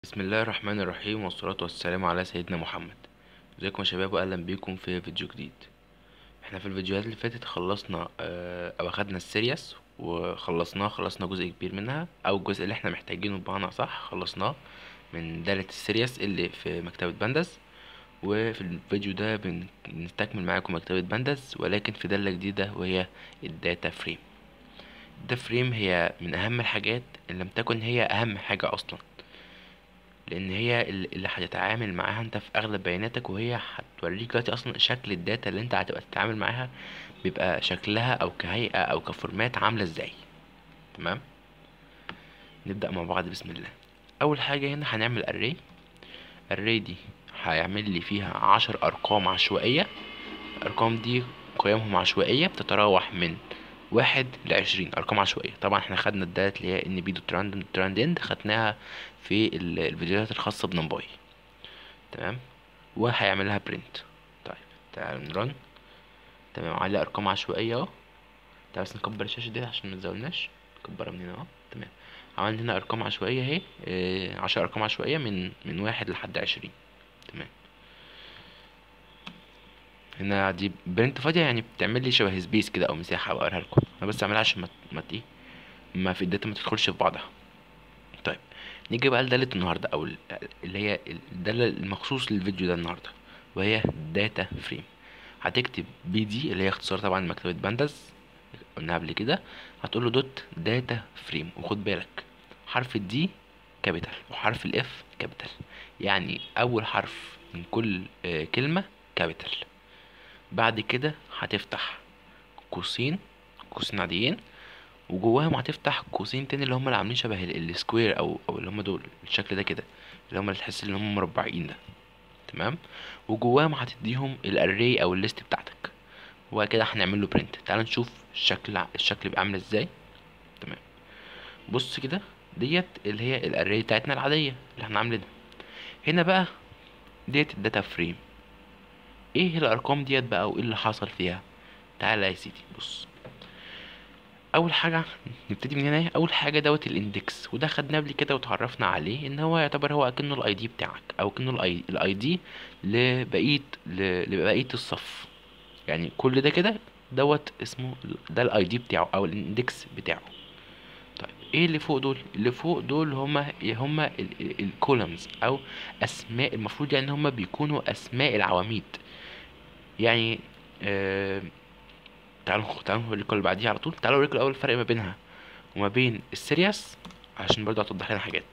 بسم الله الرحمن الرحيم والصلاة والسلام على سيدنا محمد ازيكم يا شباب واهلا بيكم في فيديو جديد احنا في الفيديوهات اللي فاتت خلصنا اه او اخدنا السيريس وخلصناه خلصنا جزء كبير منها او الجزء اللي احنا محتاجينه بمعنى صح خلصناه من دالة السيريس اللي في مكتبة بندس وفي الفيديو ده بنستكمل معاكم مكتبة بندس ولكن في دالة جديدة وهي الداتا فريم الداتا فريم هي من اهم الحاجات ان لم تكن هي اهم حاجة اصلا لان هي اللي هتتعامل معاها انت في اغلب بياناتك وهي هتوريك دلوقتي اصلا شكل الداتا اللي انت هتبقى تتعامل معاها بيبقى شكلها او كهيئة او كفورمات عاملة ازاي تمام نبدأ مع بعض بسم الله اول حاجة هنا هنعمل array array دي هيعمل لي فيها عشر ارقام عشوائية الارقام دي قيمهم عشوائية بتتراوح من واحد لعشرين ارقام عشوائيه طبعا احنا خدنا الداتا اللي هي ان بي دوت راندوم دوت راند اند خدناها في الفيديوهات الخاصه بنمباي تمام وهيعمل لها برنت طيب تعالوا نرن تمام عليها ارقام عشوائيه اهو تعالوا بس نكبر الشاشه دي عشان ما تزولناش نكبرها من هنا اهو تمام عملنا هنا ارقام عشوائيه اهي اه عشر ارقام عشوائيه من من واحد لحد عشرين تمام هنا دي برنت فاضيه يعني بتعمل لي شبه سبيس كده او مساحه بقراها لكم انا بس اعملها عشان ما ما ايه ما في الداتا ما تدخلش في بعضها طيب نيجي بقى لدالة النهارده او اللي هي الدالة المخصوص للفيديو ده النهارده وهي داتا فريم هتكتب بي دي اللي هي اختصار طبعا مكتبة بانداس قلنا قبل كده هتقول له دوت داتا فريم وخد بالك حرف الدي كابيتال وحرف الاف كابيتال يعني اول حرف من كل آه كلمة كابيتال بعد كده هتفتح قوسين قوسين عاديين وجواهم هتفتح قوسين تاني اللي هم اللي عاملين شبه السكوير او او اللي هم دول الشكل ده كده اللي هم اللي تحس ان هم مربعين ده تمام وجواهم هتديهم الاري او الليست بتاعتك وبعد كده هنعمل له برنت تعال نشوف الشكل الشكل بيبقى عامل ازاي تمام بص كده ديت اللي هي الاري بتاعتنا العاديه اللي احنا عاملينها هنا بقى ديت الداتا فريم ايه الارقام ديت بقى وايه اللي حصل فيها تعالى يا سيدي بص اول حاجه نبتدي من هنا اول حاجه دوت الاندكس وده خدناه قبل كده وتعرفنا عليه ان هو يعتبر هو اكنه الاي دي بتاعك او كأنه الاي الاي دي لبقيه لبقيه الصف يعني كل ده كده دوت اسمه ده الاي دي بتاعه او الاندكس بتاعه طيب ايه اللي فوق دول اللي فوق دول هما هما الكولمز او اسماء المفروض يعني هما بيكونوا اسماء العواميد يعني آه تعالوا تعالوا نوريكم اللي بعديها على طول تعالوا اوريكم الاول الفرق ما بينها وما بين السيريس عشان برضه هتوضح لنا حاجات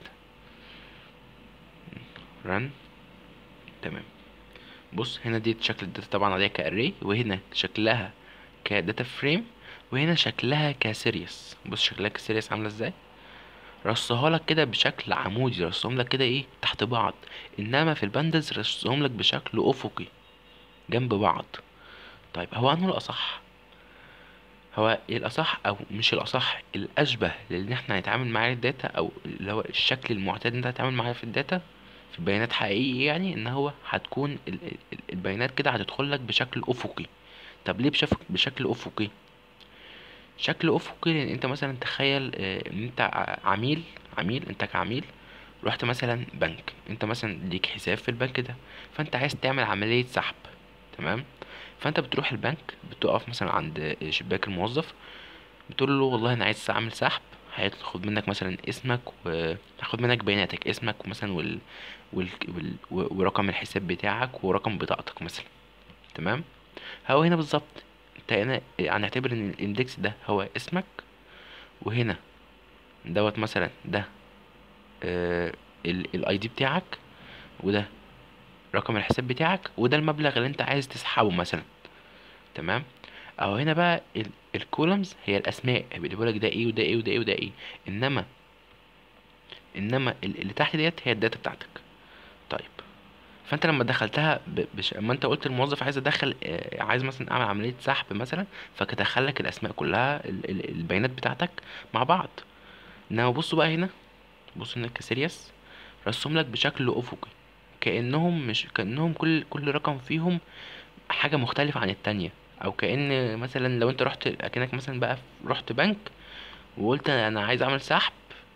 رن تمام بص هنا دي شكل الداتا طبعا عليها كاري وهنا شكلها كداتا فريم وهنا شكلها كسيريس بص شكلها كسيريس عامله ازاي رصها لك كده بشكل عمودي رصهم لك كده ايه تحت بعض انما في الباندز رصهم لك بشكل افقي جنب بعض طيب هو انه الاصح هو ايه الاصح او مش الاصح الاشبه لان احنا هنتعامل معاه الداتا او اللي هو الشكل المعتاد ان انت هتتعامل معاه في الداتا في البيانات حقيقي يعني ان هو هتكون البيانات كده هتدخل لك بشكل افقي طب ليه بشكل افقي شكل افقي لان انت مثلا تخيل ان انت عميل عميل انت كعميل رحت مثلا بنك انت مثلا ليك حساب في البنك ده فانت عايز تعمل عملية سحب تمام فانت بتروح البنك بتقف مثلا عند شباك الموظف بتقول له والله انا عايز اعمل سحب هياخد منك مثلا اسمك وهاخد منك بياناتك اسمك مثلا وال... وال... وال... ورقم الحساب بتاعك ورقم بطاقتك مثلا تمام هو هنا بالظبط انت هنا هنعتبر ان الاندكس ده هو اسمك وهنا دوت مثلا ده آه الاي دي بتاعك وده رقم الحساب بتاعك وده المبلغ اللي انت عايز تسحبه مثلا تمام اهو هنا بقى الكولمز هي الاسماء بيقول لك ده ايه وده ايه وده ايه وده ايه انما انما اللي تحت ديت هي الداتا بتاعتك طيب فانت لما دخلتها بش... اما انت قلت الموظف عايز ادخل آه عايز مثلا اعمل عمليه سحب مثلا فكدخل لك الاسماء كلها ال... ال... البيانات بتاعتك مع بعض انما بصوا بقى هنا بصوا هنا كسيريس رسم لك بشكل افقي كانهم مش كانهم كل كل رقم فيهم حاجه مختلفه عن التانية او كان مثلا لو انت رحت اكنك مثلا بقى رحت بنك وقلت انا عايز اعمل سحب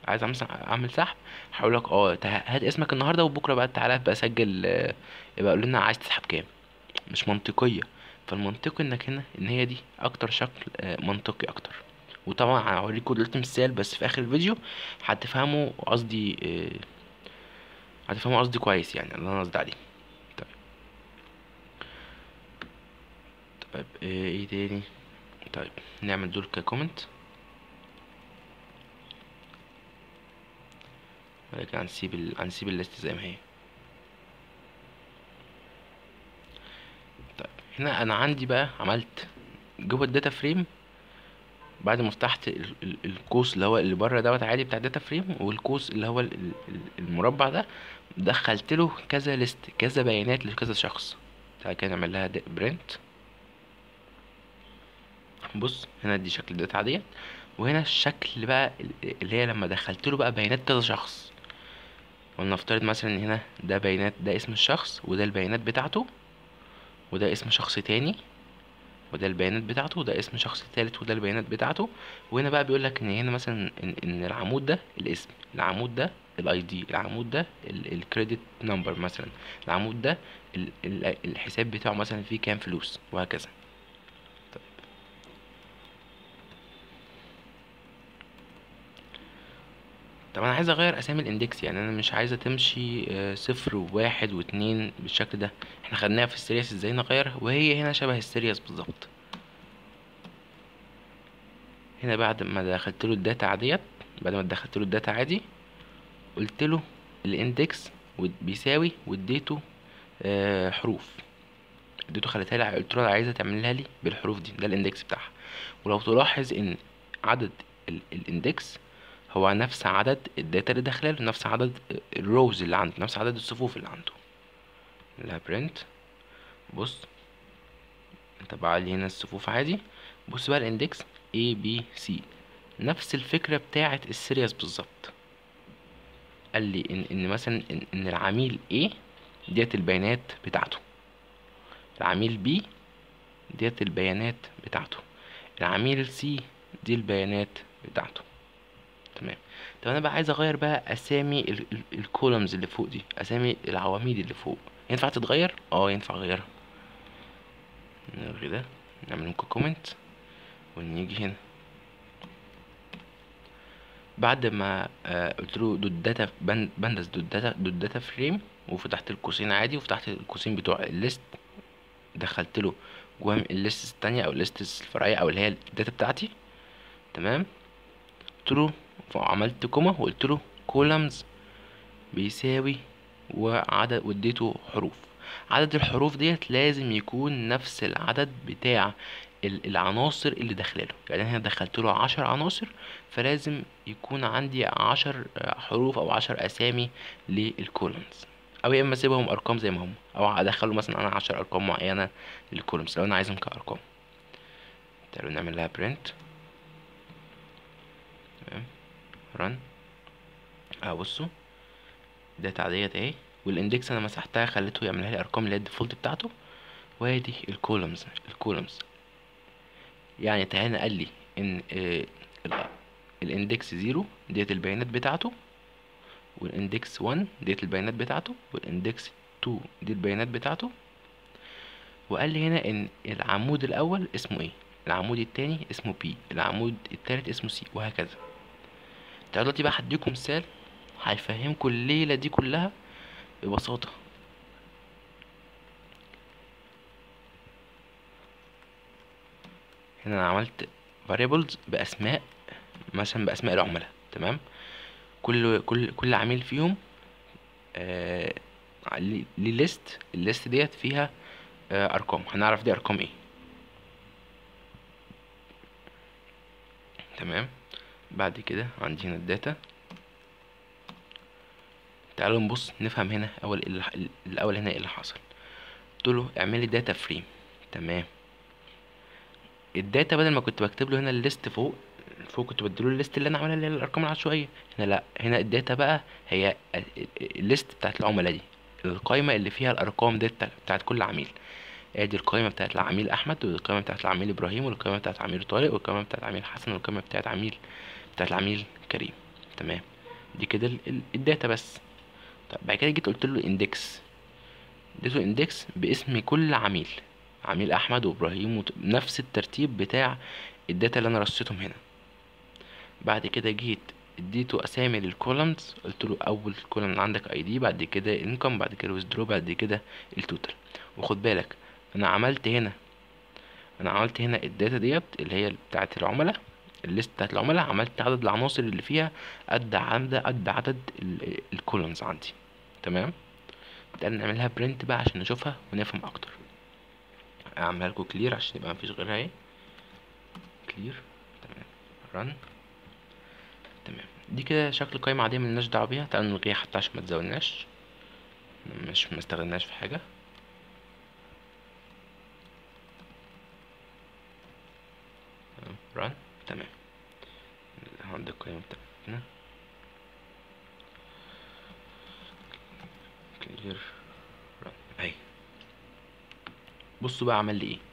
عايز مثلا اعمل سحب هقول لك اه تع- هات اسمك النهارده وبكره بقى تعالى بقى سجل آه، يبقى قول لنا عايز تسحب كام مش منطقيه فالمنطقي انك هنا ان هي دي اكتر شكل آه، منطقي اكتر وطبعا هوريكم دلوقتي مثال بس في اخر الفيديو هتفهموا قصدي آه، هتفهموا قصدي كويس يعني اللي انا قصدي عليه طيب طيب آه، ايه تاني طيب نعمل دول ككومنت ولكن هنسيب ال... هنسيب الليست زي ما هي طيب هنا انا عندي بقى عملت جوه الداتا فريم بعد ما فتحت ال- ال- القوس اللي هو اللي بره دوت عادي بتاع الداتا فريم والقوس اللي هو ال- ال- ال- المربع ده دخلت له كذا ليست كذا بيانات لكذا شخص تعالى كده نعمل لها برنت بص هنا دي شكل الداتا عادية وهنا الشكل بقى ال- اللي هي لما دخلت له بقى بيانات كذا شخص ولنفترض مثلا ان هنا ده بيانات ده اسم الشخص وده البيانات بتاعته وده اسم شخص تاني وده البيانات بتاعته وده اسم شخص تالت وده البيانات بتاعته وهنا بقى بيقول لك ان هنا مثلا ان, إن العمود ده الاسم العمود ده الاي دي العمود ده الكريدت نمبر مثلا العمود ده ال ال الحساب بتاعه مثلا فيه كام فلوس وهكذا طيب. طب انا عايز اغير اسامي الاندكس يعني انا مش عايزه تمشي آه، صفر وواحد واتنين بالشكل ده احنا خدناها في السيريس ازاي نغيرها وهي هنا شبه السيريس بالظبط هنا بعد ما دخلت له الداتا عادية بعد ما دخلت له الداتا عادي قلت له الاندكس بيساوي واديته آه، حروف اديته خليتها لي قلت له عايزه تعملها لي بالحروف دي ده الاندكس بتاعها ولو تلاحظ ان عدد ال- الاندكس هو نفس عدد الداتا اللي داخله له نفس عدد الروز اللي عنده نفس عدد الصفوف اللي عنده لا برنت بص طبع لي هنا الصفوف عادي بص بقى الاندكس A B C نفس الفكرة بتاعة السيريس بالظبط قال لي ان ان مثلا ان, إن العميل A ديت البيانات بتاعته العميل B ديت البيانات بتاعته العميل C دي البيانات بتاعته تمام طب انا بقى عايز اغير بقى اسامي الكولومز اللي فوق دي اسامي العواميد اللي فوق ينفع تتغير اه ينفع اغيرها نلغي ده نعمل لكم كومنت ونيجي هنا بعد ما آه قلت له دوت داتا بندس دوت داتا دوت داتا فريم وفتحت القوسين عادي وفتحت القوسين بتوع الليست دخلت له جوه الليست التانية او الليست الفرعية او اللي هي الداتا بتاعتي تمام قلت له عملت كوما وقلت له كولمز بيساوي وعدد واديته حروف عدد الحروف ديت لازم يكون نفس العدد بتاع ال- العناصر اللي داخله يعني انا هنا دخلت له عشر عناصر فلازم يكون عندي عشر آه، حروف او عشر اسامي للكولمز او يا اما اسيبهم ارقام زي ما هم او ادخله مثلا انا عشر ارقام معينه للكولمز لو انا عايزهم كارقام تعالوا نعمل لها برنت تمام رن اه بصوا داتا عادية اهي والاندكس انا مسحتها خليته يعملها لي ارقام اللي هي الديفولت بتاعته وادي الكولومز الكولومز يعني تعالى قال لي ان آه ال- الاندكس زيرو ديت البيانات بتاعته والاندكس 1 ديت البيانات بتاعته والاندكس 2 دي البيانات بتاعته وقال لي هنا ان العمود الاول اسمه ايه العمود التاني اسمه بي العمود التالت اسمه سي وهكذا تعالوا دلوقتي بقى هديكم مثال هيفهمكم الليلة دي كلها ببساطة هنا انا عملت variables باسماء مثلا باسماء العملاء تمام كل كل كل عميل فيهم آه ليه ليست الليست ديت فيها آه ارقام هنعرف دي ارقام ايه تمام بعد كده عندي هنا الداتا تعالوا نبص نفهم هنا اول إيه اللي ح- الاول هنا ايه اللي حصل قلت له اعمل لي داتا فريم تمام الداتا بدل ما كنت بكتب له هنا الليست فوق فوق كنت بديله الليست اللي انا عاملها اللي هي الارقام العشوائيه هنا لا هنا الداتا بقى هي ال- ال- الليست بتاعت العملاء دي القائمه اللي فيها الارقام دي بتاع- بتاعت كل عميل ادي القائمه بتاعت العميل احمد والقائمه بتاعت العميل ابراهيم والقائمه بتاعت عميل طارق والقائمه بتاعت عميل حسن والقائمه بتاعت عميل بتاعت العميل كريم تمام دي كده ال- ال- الداتا بس طب بعد كده جيت قلت له اندكس اديته اندكس باسم كل عميل عميل احمد وابراهيم وت... نفس الترتيب بتاع الداتا اللي انا رصيتهم هنا بعد كده جيت اديته اسامي للكولمز قلت له اول كولم عندك اي دي بعد كده انكم بعد كده ويزدرو بعد كده التوتال وخد بالك انا عملت هنا انا عملت هنا الداتا ديت اللي هي بتاعه العملاء الليست بتاعت العملاء عملت عدد العناصر اللي فيها قد عدد قد عدد الكولمز عندي تمام تعالى نعملها برنت بقى عشان نشوفها ونفهم اكتر اعملها لكم كلير عشان يبقى مفيش غيرها اهي كلير تمام رن تمام دي كده شكل قائمة عادية ملناش دعوة بيها تعالوا نلغيها حتى عشان ما تزودناش مش ما استخدمناش في حاجة رن تمام عند القائمة بتاعتنا كلير رن اهي بصوا بقى عمل لي ايه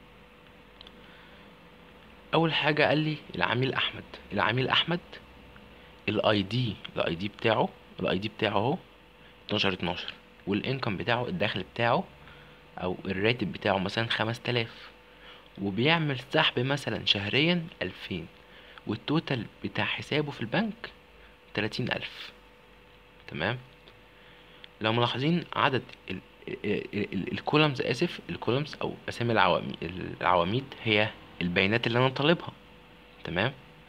اول حاجة قال لي العميل احمد العميل احمد الاي دي الاي دي بتاعه الاي دي بتاعه اهو 12 12 والانكم بتاعه الدخل بتاعه او الراتب بتاعه مثلا 5000 وبيعمل سحب مثلا شهريا 2000 والتوتال بتاع حسابه في البنك 30000 تمام لو ملاحظين عدد الكولمز اسف الكولمز او اسامي العواميد العواميد هي البيانات اللي انا طالبها تمام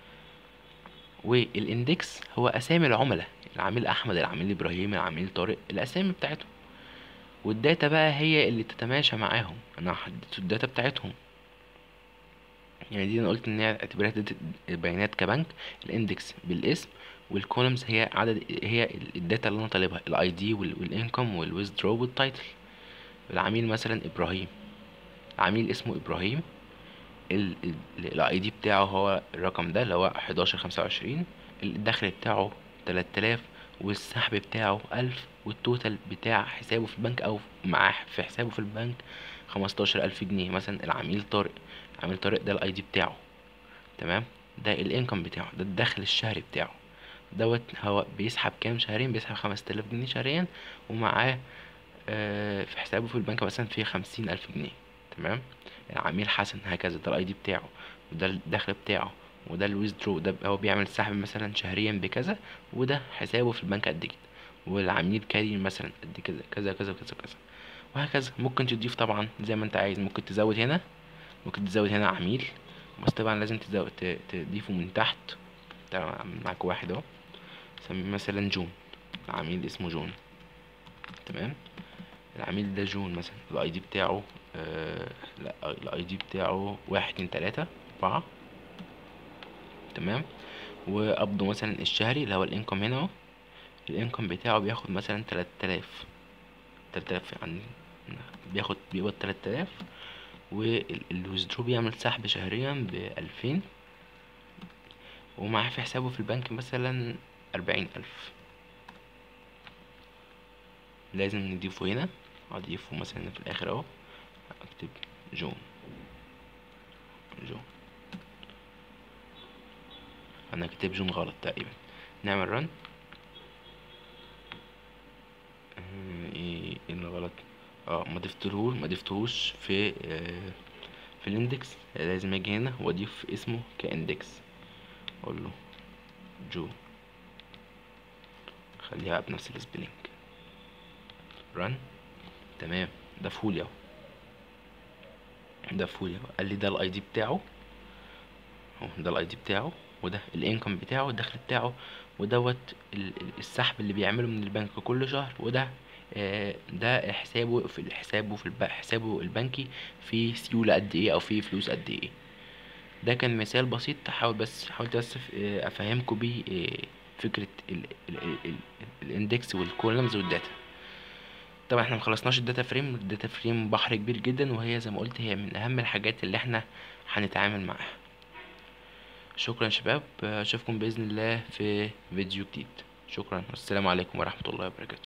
والاندكس هو اسامي العملاء العميل احمد العميل ابراهيم العميل طارق الاسامي بتاعتهم والداتا بقى هي اللي تتماشى معاهم انا حددت الداتا بتاعتهم يعني دي انا قلت ان هي اعتبرها داتا بيانات كبنك الاندكس بالاسم والكولمز هي عدد هي الداتا اللي انا طالبها الاي دي والانكم والويزدرو والتايتل العميل مثلا ابراهيم عميل اسمه ابراهيم الاي دي بتاعه هو الرقم ده اللي هو حداشر خمسة وعشرين الدخل بتاعه تلات آلاف والسحب بتاعه ألف والتوتال بتاع حسابه في البنك أو معاه في حسابه في البنك خمستاشر ألف جنيه مثلا العميل طارق عميل طارق ده الاي دي بتاعه تمام ده الانكم بتاعه ده الدخل الشهري بتاعه دوت هو بيسحب كام شهريا بيسحب خمسة آلاف جنيه شهريا ومعاه آه في حسابه في البنك مثلا في خمسين ألف جنيه تمام العميل حسن هكذا ده الاي دي بتاعه وده الدخل بتاعه وده الويزدرو ده هو بيعمل سحب مثلا شهريا بكذا وده حسابه في البنك قد كده والعميل كريم مثلا قد كذا كذا كذا كذا كذا وهكذا ممكن تضيف طبعا زي ما انت عايز ممكن تزود هنا ممكن تزود هنا عميل بس طبعا لازم تزود تضيفه من تحت معاك واحد اهو سميه مثلا جون عميل اسمه جون تمام العميل ده جون مثلا الاي دي بتاعه آه لا الاي دي بتاعه واحد اتنين تلاتة اربعة تمام وقبضه مثلا الشهري اللي هو الانكم هنا اهو الانكم بتاعه بياخد مثلا تلات آلاف تلات آلاف يعني بياخد بيقبض تلات آلاف والويزدرو بيعمل سحب شهريا بألفين ومعاه في حسابه في البنك مثلا أربعين ألف لازم نضيفه هنا اضيفه مثلا في الاخر اهو اكتب جون جون انا كتب جون غلط تقريبا نعمل رن ايه اللي غلط اه ما ضفتلهوش ما ضفتهوش في آه في الاندكس لازم اجي هنا واضيف اسمه كاندكس اقول له جو خليها بنفس السبيلنج رن تمام ده فول اهو ده فول اهو قال لي ده الاي دي بتاعه اهو ده الاي دي بتاعه وده الانكم بتاعه الدخل بتاعه ودوت السحب اللي بيعمله من البنك كل شهر وده آه ده حسابه في حسابه في حسابه البنكي في سيولة قد ايه او في فلوس قد ايه ده كان مثال بسيط حاول بس حاولت بس افهمكم بيه فكرة الاندكس والكولمز والداتا طبعا احنا مخلصناش الداتا فريم الداتا فريم بحر كبير جدا وهي زي ما قلت هي من اهم الحاجات اللي احنا هنتعامل معاها شكرا شباب اشوفكم باذن الله في فيديو جديد شكرا والسلام عليكم ورحمه الله وبركاته